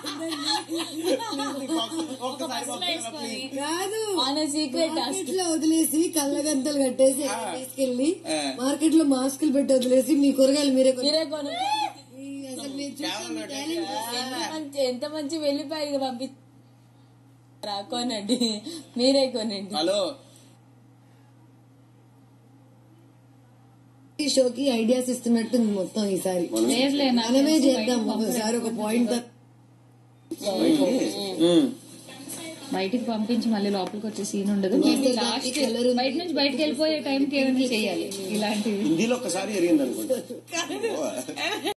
ఒక్కసారి పంపించరా, please. కాదు ఆన్ సీక్రెట్ టాస్క్ మార్కెట్ లో వదిలేసి కళ్ళగంతలు కట్టేసి తీసుకెళ్లి ఆ. మార్కెట్ లో మాస్కులు పెట్టి వదిలేసి మీ కూరగాయలు మీరే కొను- మీరే కొను ఈ అసలు మీరు చూస్తే కేవలం మీ పెట్టండి. talent ఎంత మంచి ఎంత మంచి వెళ్ళిపోయి పంపి కొనండి మీరే కొనండి హలో ఈ షోకి ఐడియాస్ ఇస్తున్నట్టుంది మొత్తం ఈసారి లేదులే నాకు మనమే తెలుసు, చేద్దాం బయటికి ఒకసారి ఒక పాయింట్ ఉమ్. బయటికి పంపించి మళ్ళీ లోపలికి వచ్చే సీన్ ఉండదు మేబీ లాస్ట్ colour ఉంది. బయట నుంచి బయటకు వెళ్ళిపోయే టైంకి ఏమైనా చేయాలి ఇలాంటివి హిందీలో ఒక్కసారి జరిగింది అనుకుంటా